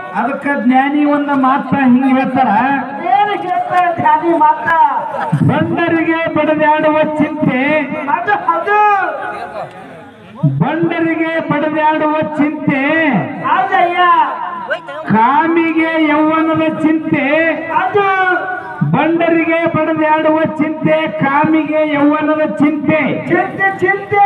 ಅದಕ್ಕ ಜ್ಞಾನಿ ಒಂದ ಮಾತ ಹಿಂಗ ಹೇಳ್ತಾರ ಏನು ಹೇಳ್ತಾರೆ ಧ್ಯಾನಿ ಮಾತ ಬಂಡರಿಗೆ ಬಡದಾಡುವ ಚಿಂತೆ ಅದು ಅದು ಬಂಡರಿಗೆ ಬಡದಾಡುವ ಚಿಂತೆ ಹೌದಯ್ಯ ಕಾಮಿಗೆ ಯೌವನದ ಚಿಂತೆ ಅದು ಬಂಡರಿಗೆ ಬಡದಾಡುವ ಚಿಂತೆ ಕಾಮಿಗೆ ಯೌವನದ ಚಿಂತೆ ಚಿಂತೆ ಚಿಂತೆ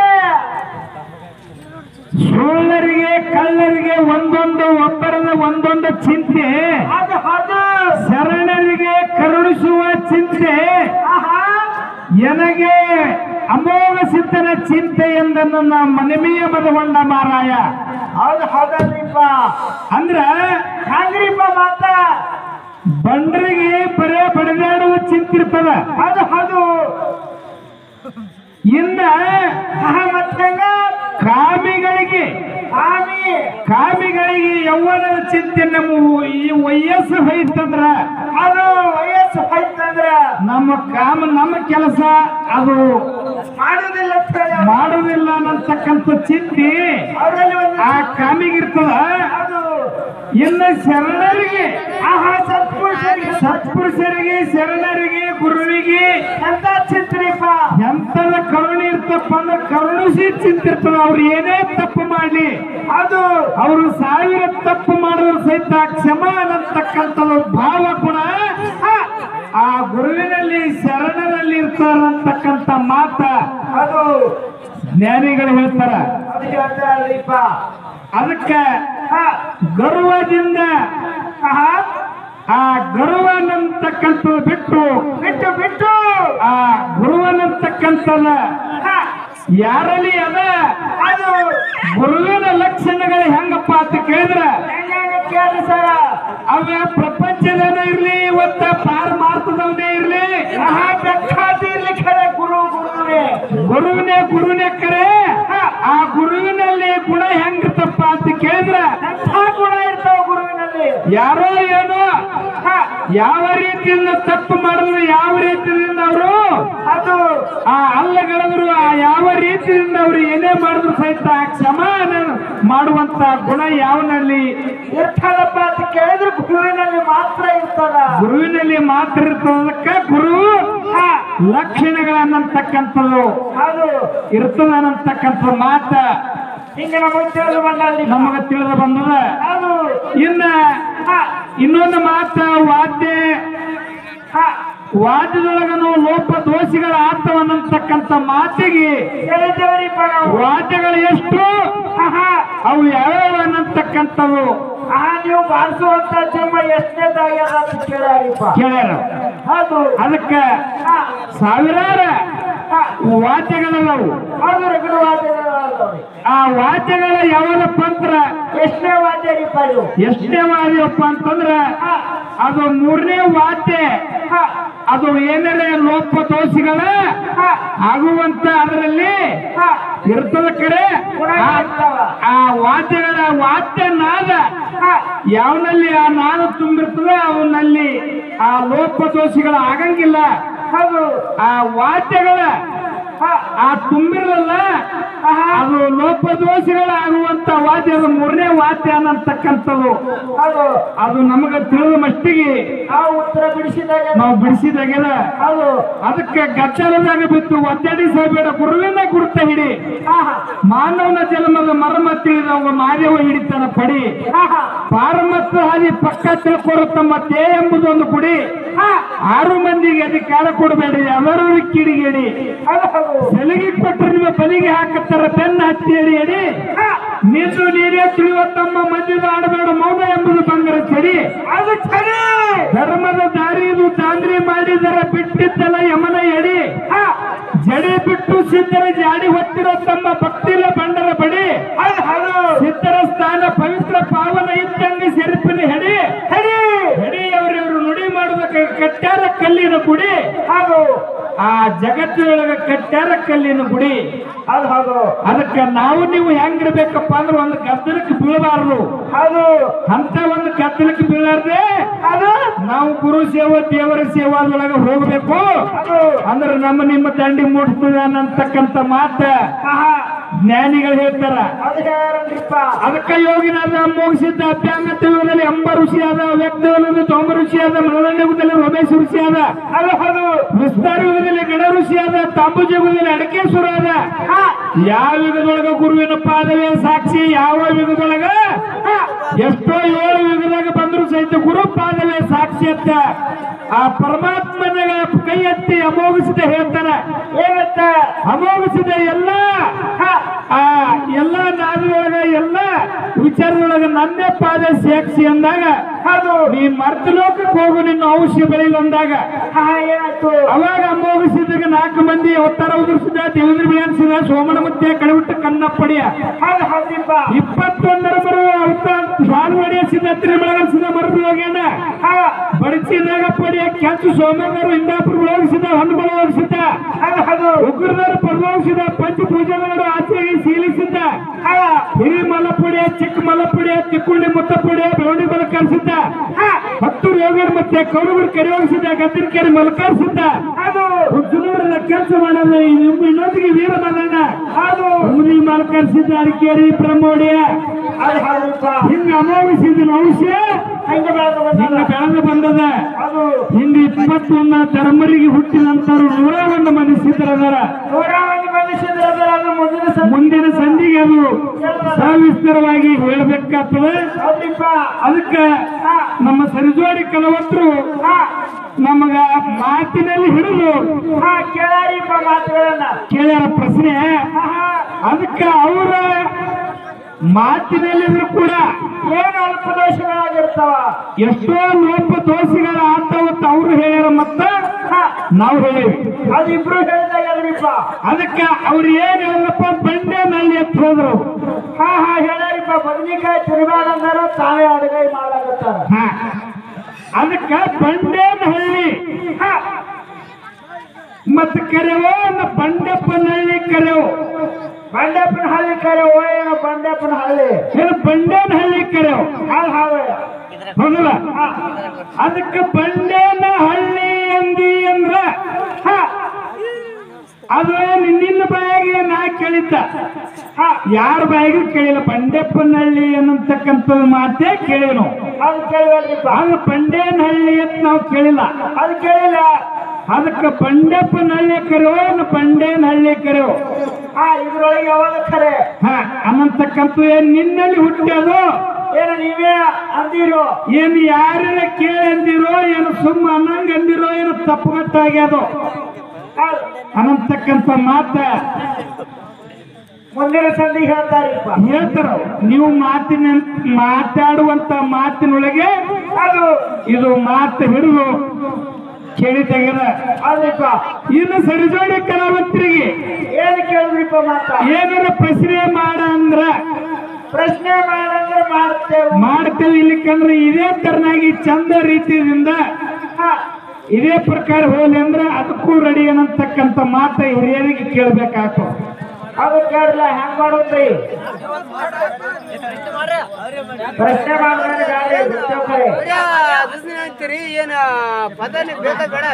ಸುಳ್ಳರಿಗೆ ಕಳ್ಳರಿಗೆ ಒಂದೊಂದು ಒಬ್ಬರದ ಒಂದೊಂದು ಚಿಂತೆ ಅದು ಅದು ಶರಣರಿಗೆ ಕರುಣಿಸುವ ಚಿಂತೆ ಆಹಾ ನನಗೆ ಅಮೋಘ ಸಿದ್ಧನ ಚಿಂತೆ ಎಂದನ್ನು ನಾ ಮನಮಿಯ ಮದಗೊಂಡ ಮಾರಾಯ ಹೌದು ಹೌದಲ್ರಿಪ್ಪ ಅಂದ್ರ ಹಂಗ್ರಿಪ್ಪ ಮಾತ ಬಂಡರಿಗೆ ಬರೇ ಬಡದಾಡುವ ಚಿಂತೆ ಇರ್ತದ ಅದು ಹೌದು ಇನ್ನ ಆಹಾ ಮತ್ತಂಗ ಕಾಮಿಗಳಿಗೆ ಸ್ವಾಮಿ ಕಾಮಿಗಳಿಗೆ ಯೌವನದ ಚಿಂತೆ ನಮ್ಮ ಈ ವಯಸ್ಸು ಹೋಯ್ತಂದ್ರ ಅದು ವಯಸ್ಸು ಹೋಯ್ತಂದ್ರ ನಮ್ಮ ಕಾಮ ನಮ್ಮ ಕೆಲಸ ಅದು ಮಾಡುದಿಲ್ಲ ಅಂತ ಹೇಳಿ ಅವ್ರು. ಮಾಡುವುದಿಲ್ಲ ಅನ್ನತಕ್ಕಂಥ ಚಿಂತೆ ಅವರಲ್ಲಿ ಒಂದು ಆ ಕಾಮಿಗಿರ್ತದ ಅದು ಇನ್ನು ಶರಣರಿಗೆ ಆಹಾ ಸತ್ಪುರುಷರಿಗೆ ಸತ್ಪುರುಷರಿಗೆ ಶರಣರಿಗೆ ಗುರುವಿಗೆ ಎಂತ ಚಿಂತ್ರಿಪ್ಪ ಎಂತದ ಕರುಣೆ ಇರ್ತಪ್ಪ ಅಂದ್ರೆ ಕರುಣಿಸಿ ಚಿಂತಿರ್ತದ ಅವ್ರು ಏನೇ ತಪ್ಪು ಮಾಡ್ಲಿ ಅದು ಅವರು ಸಾವಿರ ತಪ್ಪು ಮಾಡಿದ್ರು ಸಹಿತ ಕ್ಷಮ ಅನ್ನತಕ್ಕಂಥದ್ದು ಭಾವ ಗುಣ ಹಾ, ಆ ಗುರುವಿನಲ್ಲಿ ಶರಣರಲ್ಲಿ ಇರ್ತಾರಂತಕ್ಕಂಥ ಮಾತ ಅದು ಜ್ಞಾನಿಗಳು ಹೇಳ್ತಾರ ಅದು ಹೇಳ್ತಾರಲ್ರಿಪ್ಪ ಅದಕ್ಕೆ ಹಾ, ಗರ್ವದಿಂದ ಆಹಾ ಆ ಗರ್ವನಂತಕ್ಕಂಥದ್ದು ಬಿಟ್ಟು ಬಿಟ್ಟು ಬಿಟ್ಟು ಆ ಗುರುವನಂತಕ್ಕಂಥದ ಹಾ, ಯಾರಲ್ಲಿ ಅದ ಅದು ಗುರುವಿನ ಲಕ್ಷಣಗಳು ಹೆಂಗಪ್ಪ ಅಂತ ಕೇಳಿದ್ರ ಹೆಂಗ ಕೇಳಿ ಸರ ಅವ ಪ್ರಪಂಚದವನೇ ಇರ್ಲಿ ಇವತ್ತ ಪಾರಮಾರ್ಥದವನೇ ಇರ್ಲಿ ಆಹಾ ಬೆಕ್ಕಾದಿರ್ಲಿ ಖರೆ ಗುರು ಗುರುವೇ ಗುರುವಿನೇ ಗುರುವಿನೇ ಕರೆ ಆ ಗುರುವಿನಲ್ಲಿ ಗುಣ ಹೆಂಗಿರ್ತಪ್ಪ ಅಂತ ಕೇಳಿದ್ರ ಎಂಥ ಗುಣ ಇರ್ತಾವ ಗುರುವಿನಲ್ಲಿ ಯಾರೋ ಏನೋ ಹಾ, ಯಾವ ರೀತಿಯಿಂದ ತಪ್ಪು ಮಾಡಿದ್ರು ಯಾವ ರೀತಿಯಿಂದ ಅವರು ಅದು ಆ ಅಲ್ಲಗಳಿದ್ರು ಆ ಯಾವ ರೀತಿಯಿಂದ ಅವರು ಏನೇ ಮಾಡಿದ್ರು ಸಹಿತ ಆ ಕ್ಷಮಾನ ಮಾಡುವಂತ ಗುಣ ಯಾವನಲ್ಲಿ ಇರ್ತದಪ್ಪ ಅಂತ ಕೇಳಿದ್ರೆ ಗುರುವಿನಲ್ಲಿ ಮಾತ್ರ ಇರ್ತದ ಗುರುವಿನಲ್ಲಿ ಮಾತ್ರ ಇರ್ತದಕ್ಕ ಗುರು ಹಾ, ಲಕ್ಷಣಗಳನ್ನತಕ್ಕಂಥದ್ದು ಅದು ಇರ್ತದ ಅನ್ನತಕ್ಕಂಥ ಮಾತ ಹಿಂಗ ನಮಗೆ ತಿಳಿದು ಬಂದಲ್ಲಿ ನಮಗ ತಿಳಿದು ಬಂದದ ಅದು ಇನ್ನ ಹಾ, ಇನ್ನೊಂದು ಮಾತ ವಾದ್ಯ ಹಾ, ವಾದ್ಯದೊಳಗನು ಲೋಪ ದೋಷಿಗಳ ಆತವನ್ನತಕ್ಕಂಥ ಮಾತಿಗೆ ಹೇಳಿದ್ದೇವರಿಪ್ಪ ನಾವು ವಾದ್ಯಗಳು ಎಷ್ಟು ಆಹಾ, ಅವು ಯಾವ್ಯಾವ ಅನ್ನತಕ್ಕಂಥವು ಆಹಾ, ನೀವು ಬಾರಿಸುವಂತ ಜನ್ಮ ಎಷ್ಟನೇದಾಗ್ಯದ ಅಂತ ಕೇಳ್ಯಾರಿಪ್ಪ ಕೇಳ್ಯಾರ ಅದು ಅದಕ್ಕೆ ಹಾ, ಸಾವಿರಾರ ಹಾ, ವಾದ್ಯಗಳವು ಅದು ರಗಡು ವಾದ್ಯಗಳದಾವ್ರಿ. ಆ ವಾದ್ಯಗಳ ಯಾವದಪ್ಪ ಅಂದ್ರ ಎಷ್ಟನೇ ವಾದ್ಯರಿಪ್ಪ ಇದು ಎಷ್ಟೇ ವಾದ್ಯಪ್ಪ ಅಂತಂದ್ರ ಹಾ, ಅದು ಮೂರನೇ ವಾದ್ಯ ಹಾ, ಅದು ಏನಾರ ಲೋಪ ದೋಷಿಗಳ ಹಾ, ಆಗುವಂತ ಅದರಲ್ಲಿ ಹಾ, ಇರ್ತದ ಕಡೆ ಆ- ಇರ್ತಾವ. ಆ ವಾದ್ಯಗಳ ವಾದ್ಯ ನಾದ ಹಾ, ಯಾವನಲ್ಲಿ ಆ ನಾದ ತುಂಬಿರ್ತದೆ ಅವನಲ್ಲಿ ಆ ಲೋಪ ದೋಷಿಗಳ ಆಗಂಗಿಲ್ಲ ಅದು ಆ ವಾದ್ಯಗಳ ಹಾ, ಆ ತುಂಬಿರಲ್ಲ ಆಹಾ, ಅದು ಲೋಪದೋಷಗಳಾಗುವಂತ ವಾದ್ಯ ಅದು ಮೂರನೇ ವಾದ್ಯ ಅನ್ನತಕ್ಕಂಥದ್ದು ಅದು ಅದು ನಮಗ ತಿಳಿದ ಮಟ್ಟಿಗೆ ಆ ಉತ್ತರ ಬಿಡಿಸಿದಾಗ ನಾವು ಬಿಡಿಸಿದಾಗೆಲ್ಲ ಅದು ಅದಕ್ಕೆ ಗದ್ದಲದಾಗ ಬಿತ್ತು ಒತ್ತಡಿ ಸಹಬೇಡ ಗುರುವಿನ ಗುರುತ ಹಿಡಿ ಆಹಾ, ಮಾನವನ ಜನ್ಮದ ಮರ್ಮ ತಿಳಿದವ ಮಾದೇವ ಹಿಡಿತನ ಪಡಿ ಆಹಾ, ಪಾರಮತ್ತ ಹಾದಿ ಪಕ್ಕ ತಿಳ್ಕೊರು ತಮ್ಮ ತೇ ಎಂಬುದೊಂದು ಕುಡಿ ಹಾ, ಆರು ಮಂದಿಗೆ ಅಧಿಕಾರ ಕೊಡಬೇಡಿ ಅವರೂ ಕಿಡಿಗೇಡಿ ಅದು ಹೌದು. ಸಲಿಗೆ ಕೊಟ್ಟರೆ ನಿಮ್ಮ ಬಲಿಗೆ ಹಾಕತ್ತಾರ ಬೆನ್ನ ಹತ್ತಿ ಎಡಿ ಎಡಿ ಹಾ, ನಿಂದು ನೀನೇ ತಿಳಿಯುವ ತಮ್ಮ ಮಧ್ಯದ ಆಡಬೇಡ ಮೌನ ಎಂಬುದು ಬಂಗರ ಚಡಿ ಅದು ಸರಿ ಧರ್ಮದ ದಾರಿದು ತಾಂದ್ರಿ ಮಾಡಿದರ ಬಿಟ್ಟಿದ್ದಲ್ಲ ಯಮನ ಎಡಿ ಹಾ, ಜಡಿ ಬಿಟ್ಟು ಸಿದ್ಧರ ಜಾಡಿ ಹೊತ್ತಿರೋ ತಮ್ಮ ಭಕ್ತಿಲ ಬಂಡರ ಬಡಿ ಅದು ಹೌದು. ಸಿದ್ಧರ ಸ್ಥಾನ ಪವಿತ್ರ ಪಾವನ ಇದ್ದಂಗೆ ಸೆರಪಿನ ಹೆಡಿ ಸರಿ ಹೆಡಿ ಅವರಿವರು ನುಡಿ ಮಾಡುವುದಕ್ಕೆ ಕಟ್ಟಾರ ಕಲ್ಲಿನ ಗುಡಿ ಹೌದು ಆ ಜಗತ್ತಿನೊಳಗ ಕಟ್ಟಾರ ಕಲ್ಲಿನ ಗುಡಿ ಅದು ಹೌದು ಅದಕ್ಕೆ ನಾವು ನೀವು ಹೆಂಗಿರ್ಬೇಕಪ್ಪ ಅಂದ್ರೆ ಒಂದು ಗದ್ದಲಕ್ಕೆ ಬೀಳಬಾರದು ಹೌದು ಅಂತ ಒಂದು ಗದ್ದಲಕ್ಕೆ ಬೀಳಾರ್ದೆ ಅದು ನಾವು ಗುರು ಸೇವಾ ದೇವರ ಸೇವಾದೊಳಗೆ ಹೋಗ್ಬೇಕು ಅದು ಅಂದ್ರೆ ನಮ್ಮ ನಿಮ್ಮ ದಂಡಿ ಮೂಡಿಸ್ತದೆ ಅನ್ನತಕ್ಕಂಥ ಮಾತ ಆಹಾ, ಜ್ಞಾನಿಗಳು ಹೇಳ್ತಾರ ಅದು ಹೇಳ್ಯಾರನ್ರಿಪ್ಪ ಅದಕ್ಕ ಯೋಗಿನಾದ ಮೋಗಿಸಿದ್ದ ಅಭ್ಯಾಂಗ ತಿಳಿಯುವುದಲ್ಲಿ ಅಂಬ ಋಷಿಯಾದ ವ್ಯಕ್ತವಲ್ಲದ ತೋಮ ಋಷಿಯಾದ ಮೃದಂಡ ಯುಗದಲ್ಲಿ ರಮೇಶ ಋಷಿಯಾದ ಅದು ಹೌದು ವಿಸ್ತಾರ ಯುಗದಲ್ಲಿ ಗಣ ಋಷಿಯಾದ ತಾಂಬುಜ ಯುಗದಲ್ಲಿ ಅಡಕೇಶ್ವರ ಆದ ಹಾ ಯಾವ ಯುಗದೊಳಗ ಗುರುವಿನ ಪಾದವೇ ಸಾಕ್ಷಿ ಯಾವ ಯುಗದೊಳಗ ಹಾ ಎಷ್ಟೋ ಏಳು ಯುಗದಾಗ ಬಂದ್ರು ಸಹಿತ ಗುರು ಪಾದವೇ ಸಾಕ್ಷಿ ಅಂತ ಆ ಪರಮಾತ್ಮನ ಕೈ ಎತ್ತಿ ಅಮೋಘಿಸಿದ ಹೇಳ್ತಾರ ಏನಂತ ಅಮೋಘಿಸಿದ ಎಲ್ಲ ಹಾ ಆ ಎಲ್ಲ ನಾದದೊಳಗ ಎಲ್ಲ ವಿಚಾರದೊಳಗ ನನ್ನೇ ಪಾದ ಸಾಕ್ಷಿ ಅಂದಾಗ ಅದು ನೀ ಮರ್ತ ಲೋಕಕ್ಕೆ ಹೋಗು ನಿನ್ನ ಔಷಧಿ ಬೆಳೆಯಿಲ್ಲ ಅಂದಾಗ ಹಾ ಏನಾಯ್ತು ಅವಾಗ ಅಮೋಘಿಸಿದಾಗ ನಾಲ್ಕು ಮಂದಿ ಅವತಾರ ಉದುರಿಸಿದ ದೇವೇಂದ್ರ ಬಿಯಾನ್ಸಿದ ಸೋಮನ ಮುತ್ತೆ ಕಳಿಬಿಟ್ಟು ಕಣ್ಣಪ್ಪಡಿಯ ಹೌದು ಹೌದಿಪ್ಪ ಇಪ್ಪತ್ತೊಂದರ ಬರುವ ಅವತ ಸಾಲು ಹೊಡೆಸಿದ ತಿರುಮಳಗಸಿದ ಮರದ ಹೋಗ್ಯಾನ ಹಾ ಬಡಿಸಿದಾಗ ಪಡಿಯ ಕೆಂಚು ಸೋಮಂಗರು ಇಂದಾಪುರ ಒಳಗಿಸಿದ ಹಣ್ಣು ಒಳಗಿಸಿದ ಅದು ಹೌದು ಉಗ್ರದವರು ಪರಲೋಗಿಸಿದ ಪಂಚಪೂಜೆಗಳು ಆಚೆಗೆ ಸೀಲಿಸಿದ್ದ ಹಾ ಹಿರಿ ಮಲ್ಲಪುಡಿಯ ಚಿಕ್ಕ ಮಲ್ಲಪುಡಿಯ ತಿಕ್ಕುಂಡಿ ಮುತ್ತಪುಡಿಯ ಬೆಳವಣಿ ಮಲಕರಿಸಿದ್ದ ಹಾ ಹತ್ತು ಯೋಗರ್ ಮತ್ತೆ ಕೌರವರು ಕೆರೆ ಹೋಗಿಸಿದ್ದ ಗದ್ದಿನ ಕೆರೆ ಮಲಕರಿಸಿದ್ದ ಅದು ಹುಚ್ಚುನೂರನ್ನ ಕೆಲಸ ಮಾಡೋದು ನಿಮ್ಮ ಇನ್ನೊಂದಿಗೆ ವೀರ ಮಲ್ಲಣ್ಣ ಅದು ಮುನಿ ಮಲಕರಿಸಿದ್ದ ಅಡಿಕೇರಿ ಬ್ರಹ್ಮೋಡಿಯ ಅದು ಹೌದಪ್ಪ ಹಿಂಗ ಅಮೋಘಿಸಿದ ಔಷಧ ಹಂಗೆ ಬೆಳೆದು ಹಿಂಗ ಬಂದದ ಬೆಳೆದು ಬಂದದ ಅದು ಹಿಂಗ ಇಪ್ಪತ್ತೊಂದ ಧರ್ಮರಿಗೆ ಹುಟ್ಟಿದಂತರು ನೂರ ಒಂದು ಮಂದಿ ಸಿದ್ಧರದಾರ ನೂರ ಮಂದಿ ಮನುಷ್ಯರು ಅದರ ಅದು ಮುಂದಿನ ಸಂಧಿ ಮುಂದಿನ ಸಂಧಿಗೆ ಅದು ಸವಿಸ್ತರವಾಗಿ ಹೇಳಬೇಕಾಗ್ತದೆ ಹೌದಿಪ್ಪ ಅದಕ್ಕ ಹಾ ನಮ್ಮ ಸರಿಜೋಡಿ ಕಲವತ್ತರು ಹಾ ನಮಗ ಮಾತಿನಲ್ಲಿ ಹಿಡಿದು ಹಾ ಕೇಳಾರಿಪ್ಪ ಮಾತುಗಳನ್ನ ಕೇಳ್ಯಾರ ಪ್ರಶ್ನೆ ಹಾ ಹಾ ಅದಕ್ಕ ಅವರ ಮಾತಿನಲ್ಲಿದ್ರು ಕೂಡ ಏನು ಅಲ್ಪ ದೋಷಗಳಾಗಿರ್ತಾವ ಎಷ್ಟೋ ಲೋಪ ದೋಷಗಳ ಆತವತ್ತು ಅವ್ರು ಹೇಳ್ಯಾರ ಮತ್ತ ಹಾ ನಾವು ಹೇಳೇವಿ ಅದು ಇಬ್ರು ಹೇಳಿದಾಗ ಅದ್ರಿಪ್ಪ ಅದಕ್ಕ ಅವ್ರು ಏನ್ ಹೇಳಿದ್ರಪ್ಪ ಬಂಡೆ ನಲ್ಲಿ ಎತ್ತ ಹೋದ್ರು ಹಾ ಹಾ ಹೇಳ್ಯಾರಿಪ್ಪ ಬದನಿಕಾಯಿ ತಿರುಗಾಡ ಅಂದಾರ ತಾವೇ ಅಡುಗೆ ಮಾಡಾಕತ್ತಾರ ಹಾ. ಅದಕ್ಕ ಬಂಡೇನಹಳ್ಳಿ ಹಾ ಮತ್ತ ಕರೆವೋ ನ ಬಂಡೆಪ್ಪನಹಳ್ಳಿ ಕರೆವು ಬಂಡೆಪ್ಪನ ಹಳ್ಳಿ ಕರೆ ಓಯೇನ ಬಂಡೆಪ್ಪನ ಹಳ್ಳಿ ಏನು ಬಂಡೇನಹಳ್ಳಿ ಕರೆವು ಹೌದು ಹೌದು ಹೌದಲ್ಲ ಹಾ ಅದಕ್ಕ ಬಂಡೇನಹಳ್ಳಿ ಅಂದಿ ಅಂದ್ರ ಹಾ ಅದು ನಿನ್ನ ಬಾಯಿಗೆ ನಾ ಕೇಳಿದ್ದ ಹಾ ಯಾರ ಬಾಯಿಗೂ ಕೇಳಿಲ್ಲ ಬಂಡೆಪ್ಪನಹಳ್ಳಿ ಅನ್ನತಕ್ಕಂಥ ಮಾತೇ ಕೇಳೇನು ಅದು ಕೇಳಿವಲ್ರಿಪ್ಪ ಆಗ ಬಂಡೇನಹಳ್ಳಿ ಅಂತ ನಾವು ಕೇಳಿಲ್ಲ ಅದು ಕೇಳಿಲ್ಲ ಅದಕ್ಕೆ ಬಂಡೆಪ್ಪನಹಳ್ಳಿ ಕರೆಯೋ ನ ಬಂಡೇನಹಳ್ಳಿ ಕರೆಯೋ ಹಾ ಇದ್ರೊಳಗೆ ಯಾವಾಗ ಖರೆ ಹಾ ಅನ್ನತಕ್ಕಂಥ ಏನ್ ನಿನ್ನಲ್ಲಿ ಹುಟ್ಟ್ಯಾದೋ ಏನು ನೀವೇ ಅಂದಿರೋ ಏನು ಯಾರನ್ನ ಕೇಳಿ ಅಂದಿರೋ ಏನು ಸುಮ್ಮ ಅನ್ನಂಗ ಅಂದಿರೋ ಏನು ತಪ್ಪುಗಟ್ಟಾಗ್ಯದೋ ಹೌದು ಅನ್ನತಕ್ಕಂಥ ಮಾತ ಮುಂದಿನ ಸಂಧಿ ಹೇಳ್ತಾರಿಪ್ಪ ಹೇಳ್ತಾರ ನೀವು ಮಾತಿನ ಮಾತಾಡುವಂತ ಮಾತಿನೊಳಗೆ ಅದು ಇದು ಮಾತು ಹಿಡಿದು ಕೇಳಿ ತೆಗೆದ ಅದ್ರಿಪ್ಪ ಇನ್ನು ಸರಿಜೋಡಿ ಕಲಾವಂತರಿಗೆ ಏನು ಕೇಳಿದ್ರಿಪ್ಪ ಮಾತ ಏನಾರ ಪ್ರಶ್ನೆ ಮಾಡ ಅಂದ್ರ ಪ್ರಶ್ನೆ ಮಾಡಂದ್ರೆ ಮಾಡ್ತೇವೆ ಮಾಡ್ತೇವೆ ಇಲ್ಲಿಕಂದ್ರೆ ಇದೇ ತರನಾಗಿ ಚಂದ ರೀತಿಯಿಂದ ಹಾ ಇದೇ ಪ್ರಕಾರ ಹೋಲಿ ಅಂದ್ರೆ ಅದಕ್ಕೂ ರೆಡಿ ಅನ್ನತಕ್ಕಂಥ ಮಾತ ಹಿರಿಯರಿಗೆ ಕೇಳ್ಬೇಕಾಗ್ತದೆ ಅದು ಕೇಳಲ್ಲ ಹೆಂಗ್ ಮಾಡೋದ್ರಿ ಪ್ರಶ್ನೆ ಮಾಡಿದ್ರೆ ಗಾಡಿ ಬಿಡ್ತೇವ್ ಖರೆ. ಅಂತೀರಿ ಏನ ಪದನೇ ಬೇಕಾ ಬೇಡ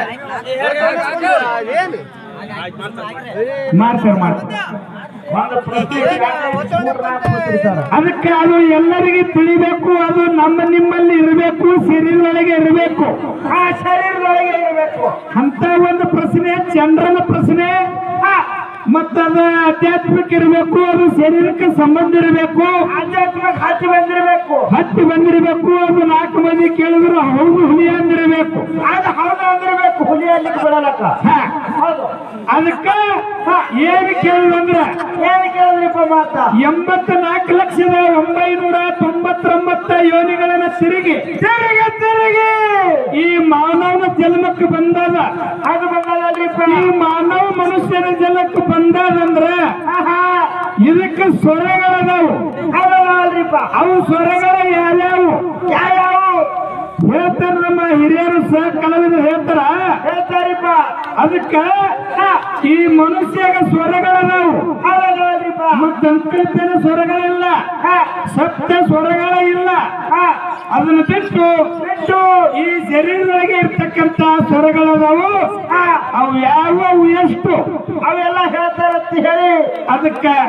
ಅದೇನು ಮಾಡ್ತಾರೆ ಮಾಡ್ತಾರೆ ಒಂದು ಪ್ರಶ್ನೆ ಗಾಡಿ ಮೂರ್ ನಾಲ್ಕು ಕೂತಿರ್ತಾರ. ಅದಕ್ಕೆ ಅದು ಎಲ್ಲರಿಗೆ ತಿಳಿಬೇಕು ಅದು ನಮ್ಮ ನಿಮ್ಮಲ್ಲಿ ಇರಬೇಕು ಶರೀರದೊಳಗೆ ಇರಬೇಕು ಆ ಶರೀರದೊಳಗೆ ಇರಬೇಕು ಅಂತ ಒಂದು ಪ್ರಶ್ನೆ ಚಂದ್ರನ ಪ್ರಶ್ನೆ ಹಾ ಮತ್ತದ ಆಧ್ಯಾತ್ಮಿಕ ಇರಬೇಕು ಅದು ಶರೀರಕ್ಕೆ ಸಂಬಂಧ ಇರಬೇಕು ಆಧ್ಯಾತ್ಮಿಕ ಹತ್ತಿ ಬಂದಿರಬೇಕು ಹತ್ತಿ ಬಂದಿರಬೇಕು ಅದು ನಾಲ್ಕು ಮಂದಿ ಕೇಳಿದ್ರು ಹೌದು ಹುಲಿ ಅಂದಿರಬೇಕು ಅದು ಹೌದು ಅಂದಿರ್ಬೇಕು ಹುಲಿ ಅಲ್ಲಿಗೆ ಬಿಡಲಕ್ಕ ಹ. ಹೌದು ಅದಕ್ಕ ಹ, ಏನು ಕೇಳಿದಂದ್ರ ಏನು ಕೇಳಿದ್ರಿಪ್ಪ ಮಾತ ಎಂಬತ್ತ ನಾಲ್ಕು ಲಕ್ಷದ ಒಂಬೈನೂರ ತೊಂಬತ್ತೊಂಬತ್ತ ಯೋನಿಗಳನ್ನ ತಿರುಗಿ ತಿರುಗಿ ತಿರುಗಿ ಈ ಮಾನವನ ಜನ್ಮಕ್ಕೆ ಬಂದಾದ ಅದು ಬಂದದಲ್ರಿಪ್ಪ ಈ ಮಾನವ ಮನುಷ್ಯನ ಜನ್ಮಕ್ಕೆ ಬಂದಾದಂದ್ರ ಆಹಾ ಇದಕ್ಕೆ ಸ್ವರಗಳದಾವು ಹೌದಲ್ರಿಪ್ಪ ಅವು ಸ್ವರಗಳ ಯಾವ್ಯಾವು ಯಾವ್ಯಾವ ಹೇಳ್ತಾರ ನಮ್ಮ ಹಿರಿಯರು ಸಹ ಕಲಾವಿದರು ಹೇಳ್ತಾರ ಹೇಳ್ತಾರಿಪ್ಪ ಅದಕ್ಕ ಈ ಮನುಷ್ಯಗ ಸ್ವರಗಳದಾವು ಹೌದಲ್ರಿಪ್ಪ ಮತ್ತು ಸಂಕಲ್ಪನ ಸ್ವರಗಳಿಲ್ಲ ಹಾ ಸಪ್ತ ಸ್ವರಗಳ ಇಲ್ಲ ಹಾ ಅದನ್ನ ಬಿಟ್ಟು ಬಿಟ್ಟು ಈ ಶರೀರದೊಳಗೆ ಇರ್ತಕ್ಕಂತ ಸ್ವರಗಳದಾವು ಹಾ ಅವು ಯಾವವು ಎಷ್ಟು ಅವೆಲ್ಲ ಹೇಳ್ತಾರಂತ ಹೇಳಿ ಅದಕ್ಕ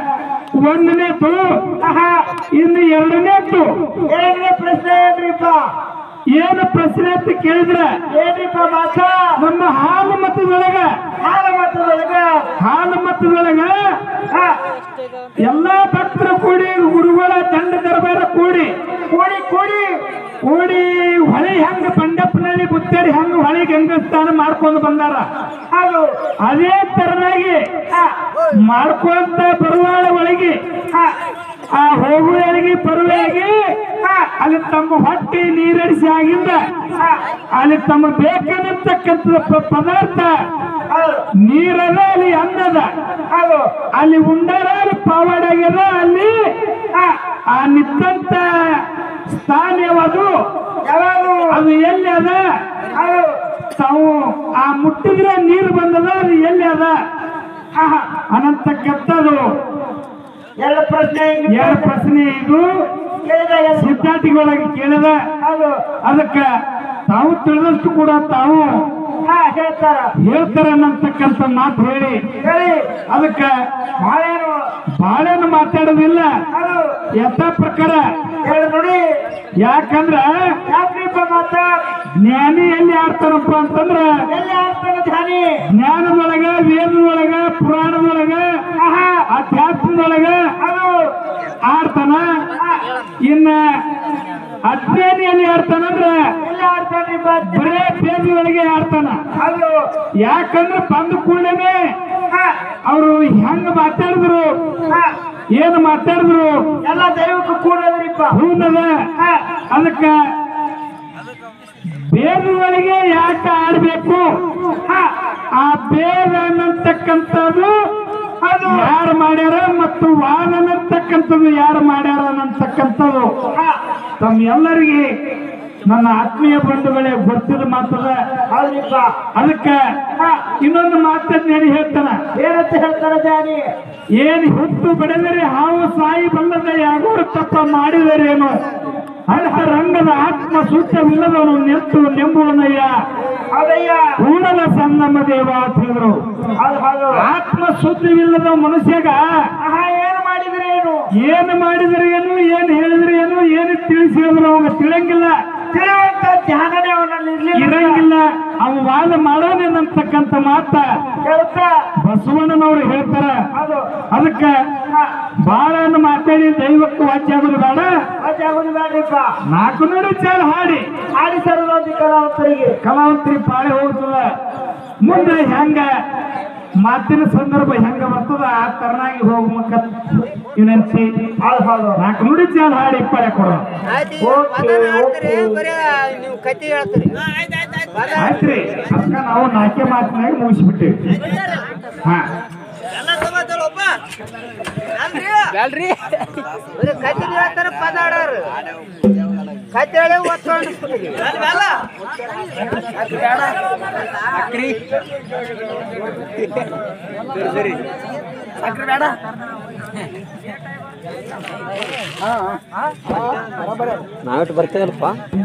ಒಂದನೇದು ಆಹಾ ಇನ್ನು ಎರಡನೇದ್ದು ಎರಡನೇ ಪ್ರಶ್ನೆ ಏನ್ರಿಪ್ಪ ಏನು ಪ್ರಶ್ನೆ ಅಂತ ಕೇಳಿದ್ರೆ ಏನ್ರಿಪ್ಪ ಮಾತ ನಮ್ಮ ಹಾಲು ಮತದೊಳಗ ಹಾಲ ಮತದೊಳಗ ಹಾಲು ಮತದೊಳಗ ಹಾ ಎಲ್ಲಾ ಭಕ್ತರು ಕೂಡಿ ಗುರುಗಳ ದಂಡ ದರ್ಬಾರ ಕೂಡಿ ಕೂಡಿ ಕೂಡಿ ಕೂಡಿ ಹೊಳೆ ಹೆಂಗ ಬಂಡಪ್ಪನಲ್ಲಿ ಬುತ್ತೇರಿ ಹೆಂಗ ಹೊಳೆ ಗಂಗಸ್ಥಾನ ಮಾಡ್ಕೊಂಡು ಬಂದಾರ ಅದು ಅದೇ ತರನಾಗಿ ಹಾ ಮಾಡ್ಕೊಂತ ಬರುವಾಳ ಒಳಗೆ ಹಾ ಆ ಹೋಗುವಳಿಗೆ ಬರುವಳಿಗೆ ಹಾ ಅಲ್ಲಿ ತಮ್ಮ ಹೊಟ್ಟೆ ನೀರಡಿಸಿ ಆಗಿಂದ ಹಾ ಅಲ್ಲಿ ತಮ್ಮ ಬೇಕಾದಂತಕ್ಕಂಥ ಪ- ಪದಾರ್ಥ ಹೌದು ನೀರದ ಅಲ್ಲಿ ಅನ್ನದ ಹೌದು ಅಲ್ಲಿ ಉಂಡಾರ ಅಲ್ಲಿ ಪಾವಾಡ ಆಗ್ಯದ ಅಲ್ಲಿ ಹಾ ಆ ನಿಂತಂತ ಸ್ಥಾನ ಯಾವುದು ಯಾವಾಗ ಅದು ಎಲ್ಲಿ ಅದ ಹೌದು ತಾವು ಆ ಮುಟ್ಟಿದ್ರೆ ನೀರು ಬಂದದ ಅದು ಎಲ್ಲಿ ಅದ ಹಾ, ಹಾ, ಅನ್ನತಕ್ಕಂಥದ್ದು ಎರಡು ಪ್ರಶ್ನೆ ಎರಡು ಪ್ರಶ್ನೆ ಇದು ಕೇಳಿದಾಗ ಸಿದ್ಧಾರ್ಥಿಗಳೊಳಗೆ ಕೇಳಿದ ಹೌದು ಅದಕ್ಕೆ ತಾವು ತಿಳಿದಷ್ಟು ಕೂಡ ತಾವು ಹಾ ಹೇಳ್ತಾರ ಹೇಳ್ತಾರೆ ಅನ್ನತಕ್ಕಂಥ ಮಾತು ಹೇಳಿ ಹೇಳಿ ಅದಕ್ಕೆ ಬಾಳೇನು ಬಾಳೆನು ಮಾತಾಡೋದಿಲ್ಲ ಅದು ಯಥಾ ಪ್ರಕಾರ ಹೇಳಿ ನೋಡಿ ಯಾಕಂದ್ರ ಯಾಕ್ರಿಪ್ಪ ಮಾತ ಜ್ಞಾನಿ ಎಲ್ಲಿ ಆಡ್ತಾರಪ್ಪ ಅಂತಂದ್ರ ಎಲ್ಲಿ ಆಡ್ತಾನ ಧ್ಯಾನಿ ಜ್ಞಾನದೊಳಗ ವೇದದೊಳಗ ಪುರಾಣದೊಳಗ ಆಹಾ ಅಧ್ಯಾತ್ಮದೊಳಗ ಅದು ಆಡ್ತಾನ ಇನ್ನ ಅಜ್ಞಾನಿ ಎಲ್ಲಿ ಆಡ್ತಾನಂದ್ರ ಎಲ್ಲಿ ಆಡ್ತಾನ್ರಿಪ್ಪ ಬರೇ ಬೇದಿಯೊಳಗೆ ಆಡ್ತಾನ ಅದು ಯಾಕಂದ್ರ ಬಂದ ಕೂಡಲೇ ಹಾ ಅವರು ಹೆಂಗ ಮಾತಾಡಿದ್ರು ಹಾ ಏನು ಮಾತಾಡಿದ್ರು ಎಲ್ಲ ದೈವಕ್ಕೂ ಕೂಡದ್ರಿಪ್ಪ ಹೂನದ ಹಾ ಅದಕ್ಕ ಬೇದಗಳಿಗೆ ಯಾಕೆ ಆಡ್ಬೇಕು ಹಾ ಆ ಬೇದ ಅನ್ನತಕ್ಕಂಥದ್ದು ಅದು ಯಾರು ಮಾಡ್ಯಾರ ಮತ್ತು ವಾದ ಅನ್ನತಕ್ಕಂಥದ್ದು ಯಾರು ಮಾಡ್ಯಾರ ಅನ್ನತಕ್ಕಂಥದ್ದು ಹಾ ತಮ್ಮ ಎಲ್ಲರಿಗೆ ನನ್ನ ಆತ್ಮೀಯ ಬಂಧುಗಳೇ ಗೊತ್ತಿದ ಮಾತದ ಹೌದ್ರಿಪ್ಪ ಅದಕ್ಕೆ ಇನ್ನೊಂದು ಮಾತನ್ನ ಹೇಳಿ ಹೇಳ್ತಾನ ಏನಂತ ಹೇಳ್ತಾರ ಧ್ಯಾನಿ ಏನ್ ಹುಟ್ಟು ಬಡದರೆ ಹಾವು ಸಾಯಿ ಬಲ್ಲದ ಯಾಗೋರು ತಪ್ಪ ಮಾಡಿದರೇನು ಅಂತ ರಂಗದ ಆತ್ಮ ಸೂಕ್ತವಿಲ್ಲದವನು ನೆತ್ತು ನೆಂಬುವನಯ್ಯ ಹೌದಯ್ಯ ಕೂಡಲ ಸಂಗಮ ದೇವ ಅಂತ ಹೇಳಿದ್ರು ಹೌದು ಹೌದು ಆತ್ಮ ಶುದ್ಧವಿಲ್ಲದ ಮನುಷ್ಯಗ ಆಹಾ ಏನು ಮಾಡಿದ್ರಿ ಏನು ಏನು ಮಾಡಿದ್ರೆ ಏನು ಏನು ಹೇಳಿದ್ರೆ ಏನು ಏನು ತಿಳಿಸಿದ್ರು ಅವಾಗ ತಿಳಿಯಂಗಿಲ್ಲ ತಿಳಿಯುವಂತ ಧ್ಯಾನನೇ ಅವನಲ್ಲಿ ಇರ್ಲಿಲ್ಲ ಇರಂಗಿಲ್ಲ ಅವ ವಾದ ಮಾಡೋನೇನಂತಕ್ಕಂಥ ಮಾತ ಹೇಳ್ತಾ ಬಸವಣ್ಣನವರು ಹೇಳ್ತಾರ ಅದು ಅದಕ್ಕೆ ಬಾಳ ಮಾತಾಡಿ ದೈವಕ್ಕೆ ವಾಚ್ಯ ಆಗೋದು ಬೇಡ ಮತ್ತೆ ಆಗುದು ಬೇಡ್ರಿಪ್ಪ ನಾಲ್ಕು ನೂರು ಚಾಲ ಹಾಡಿ ಆಡಿ ಸರದೋದಿ ಕಲಾವಂತರಿಗೆ ಕಲಾವಂತರಿ ಪಾಳೆ ಹೋಗ್ತದ ಮುಂದೆ ಹೆಂಗ ಮಾತಿನ ಸಂದರ್ಭ ಹೆಂಗ ಬರ್ತದ ಆ ತರನಾಗಿ ಹೋಗ್ಬೇಕ ವಿನಂತಿ ಹೌದು ಹೌದು ನಾಲ್ಕು ನುಡಿ ಚಾಲ ಹಾಡಿ ಪಾಳೆ ಕೊಡೋ ಆಯ್ತು ಈಗ ಪದಾನ ಆಡ್ತೀರಿ ಬರೀ ನೀವು ಕತೆ ಹೇಳ್ತೀರಿ ಪದ ಆಯ್ತ್ರಿ ಅದಕ್ಕ ನಾವು ನಾಲ್ಕೆ ಮಾತಿನಾಗ ಮುಗಿಸ್ಬಿಟ್ಟಿವಿ ಹಾ ಬ್ಯಾಡ್ರಿ ಬರೀ ಕತೆ ಹೇಳ್ತಾರ ಪದ ಆಡೋರು ಕತೆ ಹೇಳಿ ಒತ್ತು ಅಂಡಿಸ್ಬಿಟ್ಟಿರಿ ನಾವಿಟ್ಟು ಬರ್ತೇವಲ್ಪ